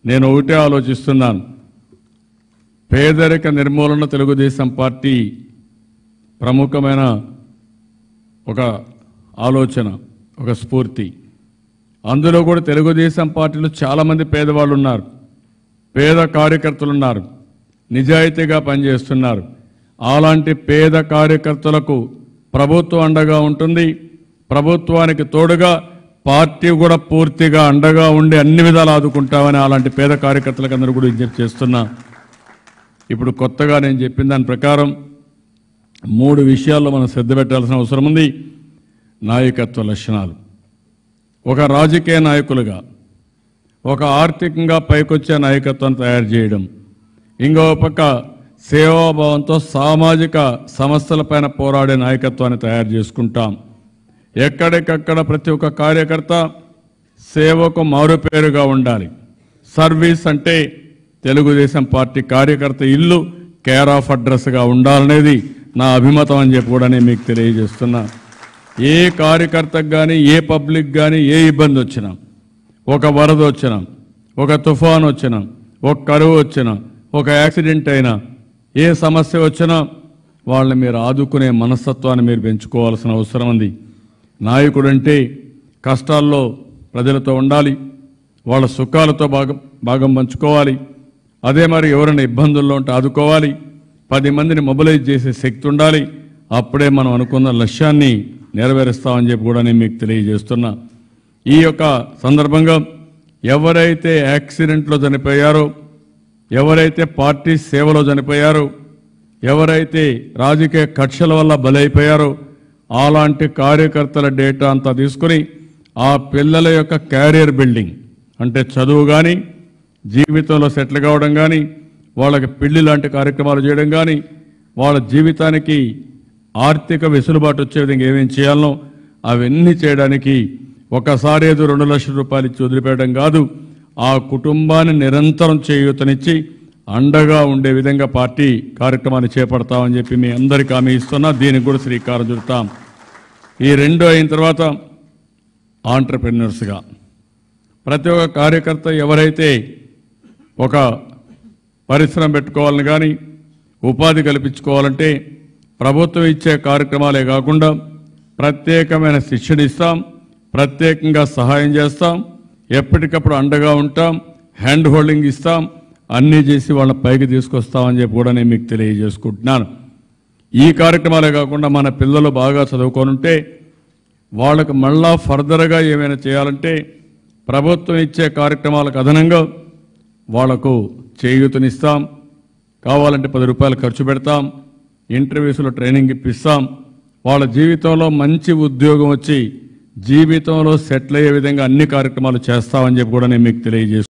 నేను ఒకటే ఆలోచిస్తున్నాను పేదరిక నిర్మూలన తెలుగుదేశం పార్టీ ప్రముఖమైన ఒక ఆలోచన ఒక స్ఫూర్తి అందులో కూడా తెలుగుదేశం పార్టీలో చాలామంది పేదవాళ్ళు ఉన్నారు పేద కార్యకర్తలు ఉన్నారు నిజాయితీగా పనిచేస్తున్నారు అలాంటి పేద కార్యకర్తలకు ప్రభుత్వం అండగా ఉంటుంది ప్రభుత్వానికి తోడుగా పార్టీ కూడా పూర్తిగా అండగా ఉండి అన్ని విధాలు ఆదుకుంటామని అలాంటి పేద కార్యకర్తలకు అందరూ కూడా విజ్ఞప్తి చేస్తున్నా ఇప్పుడు కొత్తగా నేను చెప్పిన దాని ప్రకారం మూడు విషయాల్లో మనం శ్రద్ధ పెట్టాల్సిన అవసరం ఉంది నాయకత్వ లక్షణాలు ఒక రాజకీయ నాయకులుగా ఒక ఆర్థికంగా పైకొచ్చే నాయకత్వాన్ని తయారు చేయడం ఇంకో పక్క సేవాభావంతో సామాజిక సమస్యలపైన పోరాడే నాయకత్వాన్ని తయారు చేసుకుంటాం ఎక్కడికక్కడ ప్రతి ఒక్క కార్యకర్త సేవకు మారుపేరుగా ఉండాలి సర్వీస్ అంటే తెలుగుదేశం పార్టీ కార్యకర్త ఇల్లు కేర్ ఆఫ్ అడ్రస్గా ఉండాలనేది నా అభిమతం అని చెప్పి కూడా నేను మీకు తెలియజేస్తున్నా ఏ కార్యకర్తకు కానీ ఏ పబ్లిక్ కానీ ఏ ఇబ్బంది వచ్చినా ఒక వరద వచ్చినా ఒక తుఫాన్ వచ్చినా ఒక కరువు వచ్చినా ఒక యాక్సిడెంట్ అయినా ఏ సమస్య వచ్చినా వాళ్ళని మీరు ఆదుకునే మనస్తత్వాన్ని మీరు పెంచుకోవాల్సిన అవసరం ఉంది నాయకుడు అంటే కష్టాల్లో ప్రజలతో ఉండాలి వాళ్ళ సుఖాలతో భాగం భాగం పంచుకోవాలి అదే మరి ఎవరైనా ఇబ్బందుల్లో ఉంటే ఆదుకోవాలి పది మందిని మొబిలైజ్ చేసే శక్తి ఉండాలి అప్పుడే మనం అనుకున్న లక్ష్యాన్ని నెరవేరుస్తామని చెప్పి కూడా నేను మీకు తెలియజేస్తున్నా ఈ యొక్క సందర్భంగా ఎవరైతే యాక్సిడెంట్లో చనిపోయారో ఎవరైతే పార్టీ సేవలో చనిపోయారో ఎవరైతే రాజకీయ కక్షల వల్ల బలైపోయారో అలాంటి కార్యకర్తల డేటా అంతా తీసుకుని ఆ పిల్లల యొక్క క్యారియర్ బిల్డింగ్ అంటే చదువు కానీ జీవితంలో సెటిల్ కావడం కానీ వాళ్ళకి పెళ్లి లాంటి కార్యక్రమాలు చేయడం కానీ వాళ్ళ జీవితానికి ఆర్థిక వెసులుబాటు వచ్చే విధంగా ఏమేం చేయాలనో అవన్నీ చేయడానికి ఒకసారి ఏదో రెండు లక్షల రూపాయలు ఇచ్చి వదిలిపెట్టడం కాదు ఆ కుటుంబాన్ని నిరంతరం చేయూతనిచ్చి అండగా ఉండే విధంగా పార్టీ కార్యక్రమాన్ని చేపడతామని చెప్పి మీ అందరికీ హామీ ఇస్తున్నా దీనికి కూడా శ్రీకారం చుడతాం ఈ రెండు అయిన తర్వాత ఆంటర్ప్రెన్యూర్స్గా ప్రతి ఒక్క కార్యకర్త ఎవరైతే ఒక పరిశ్రమ పెట్టుకోవాలని కానీ ఉపాధి కల్పించుకోవాలంటే ప్రభుత్వం ఇచ్చే కార్యక్రమాలే కాకుండా ప్రత్యేకమైన శిక్షణ ఇస్తాం ప్రత్యేకంగా సహాయం చేస్తాం ఎప్పటికప్పుడు అండగా ఉంటాం హ్యాండ్ హోల్డింగ్ ఇస్తాం అన్నీ చేసి వాళ్ళ పైకి తీసుకొస్తామని చెప్పి కూడా నేను మీకు తెలియజేసుకుంటున్నాను ఈ కార్యక్రమాలే కాకుండా మన పిల్లలు బాగా చదువుకోనుంటే వాళ్ళకు మళ్ళా ఫర్దర్గా ఏమైనా చేయాలంటే ప్రభుత్వం ఇచ్చే కార్యక్రమాలకు అదనంగా వాళ్లకు చేయూతనిస్తాం కావాలంటే పది రూపాయలు ఖర్చు పెడతాం ఇంటర్వ్యూస్లో ట్రైనింగ్ ఇప్పిస్తాం వాళ్ళ జీవితంలో మంచి ఉద్యోగం వచ్చి జీవితంలో సెటిల్ అయ్యే విధంగా అన్ని కార్యక్రమాలు చేస్తామని చెప్పి కూడా నేను మీకు తెలియజేస్తున్నాను